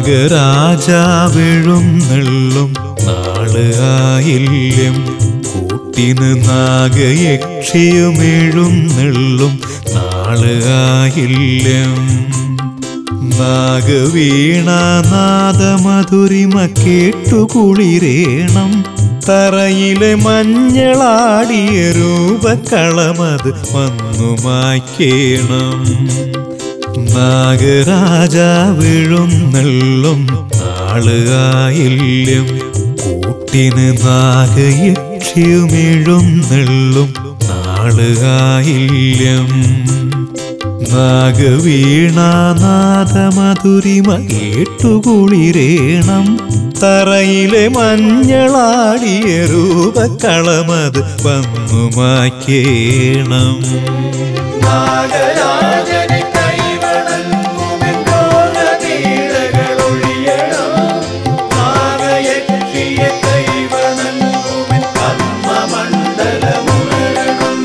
നാഗരാജാവെഴുന്നള്ളും നാള് ആയില്യം കൂട്ടിന് നാഗയക്ഷിയുമെഴുന്നള്ളും നാള് ആയില്യം നാഗവീണാനാദമധുരിമ കേട്ടുകുളിരേണം തറയിലെ മഞ്ഞളാടിയ രൂപക്കളമത് വന്നു മായ്ക്കേണം നാഗരാജാവെഴുന്നള്ളും നാള് ആയില്യം കൂട്ടിന് നാഗയക്ഷിയുമെഴുന്നള്ളും നാള് ആയില്യം നാഗവീണാനാദമധുരിമ കേട്ടുകുളിരേണം തറയിലെ മഞ്ഞളാടിയ രൂപക്കളമത് വന്നു മായ്ക്കേണം നാഗരാജനെ കൈവണങ്ങുമെൻ രോഗപീഡകളൊഴിയണം. നാഗയക്ഷിയെ കൈവണങ്ങുമെൻ കർമ്മമണ്ഡലമുണരണം.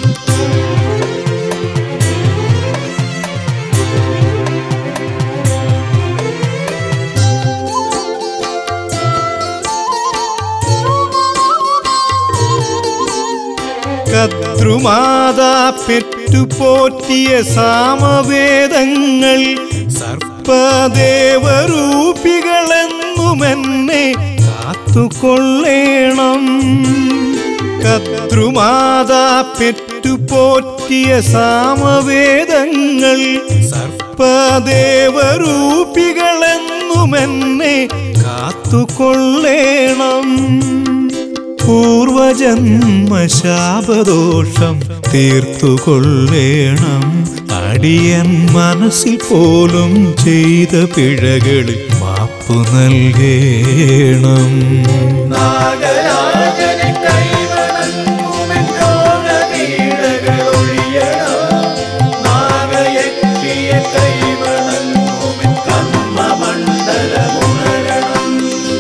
കദ്രുമാതാ പെറ്റുപോറ്റിയ സാമവേദങ്ങൾ സർപ്പദേവരൂപികളെന്നുമെന്നെ കാത്തുകൊള്ളേണം കദ്രുമാതാ പെറ്റുപോറ്റിയ സാമവേദങ്ങൾ സർപ്പദേവരൂപികളെന്നുമെന്നെ കാത്തുകൊള്ളേണം പൂർവജന്മശാപദോഷം തീർത്തുകൊള്ളേണം അടിയൻ മനസ്സിൽ പോലും ചെയ്ത പിഴകളിൽ മാപ്പു നൽകേണം നാഗരാജനെ കൈവണങ്ങുമെൻ രോഗപീഡകളൊഴിയണം. നാഗയക്ഷിയെ കൈവണങ്ങുമെൻ കർമ്മമണ്ഡലമുണരണം.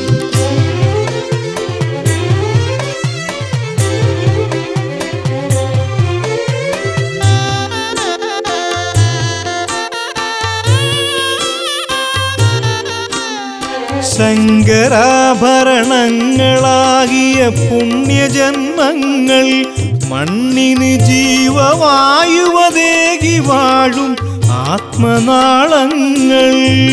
ശങ്കരാഭരണങ്ങളാകിയ പുണ്യജന്മങ്ങൾ മണ്ണിന് ജീവവായുവതേകി വാഴും ആത്മനാളങ്ങൾ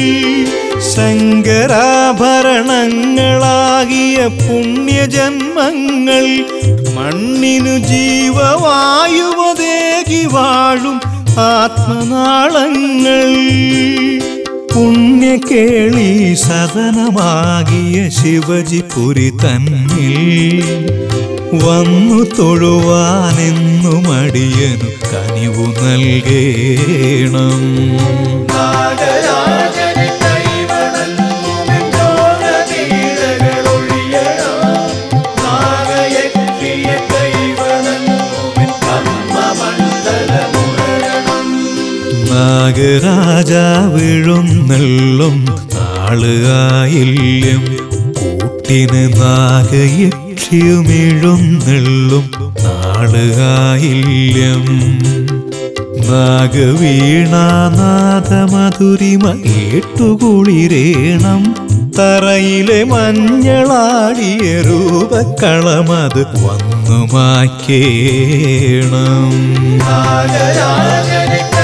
ശങ്കരാഭരണങ്ങളാകിയ പുണ്യജന്മങ്ങൾ മണ്ണിനു ജീവവായുവതേകി വാഴും ആത്മനാളങ്ങൾ പുണ്യകേളി സദനമാകിയ ശിവജിപുരി തന്നിൽ വന്നു തൊഴുവാനെന്നും അടിയനു കനിവു നൽകേണം നാഗരാജനെ കൈവണങ്ങുമെൻ രോഗപീഡകളൊഴിയണം. നാഗയക്ഷിയെ കൈവണങ്ങുമെൻ കർമ്മമണ്ഡലമുണരണം. നാഗരാജാവെഴുന്നള്ളും നാള് ആയില്യം കൂട്ടിന് നാഗയക്ഷിയുമെഴുന്നള്ളും നാള് ആയില്യം നാഗവീണാനാദമധുരിമ കേട്ടുകുളിരേണം തറയിലെ മഞ്ഞളാടിയ രൂപക്കളമത് വന്നു മായ്ക്കേണം നാഗരാജനെ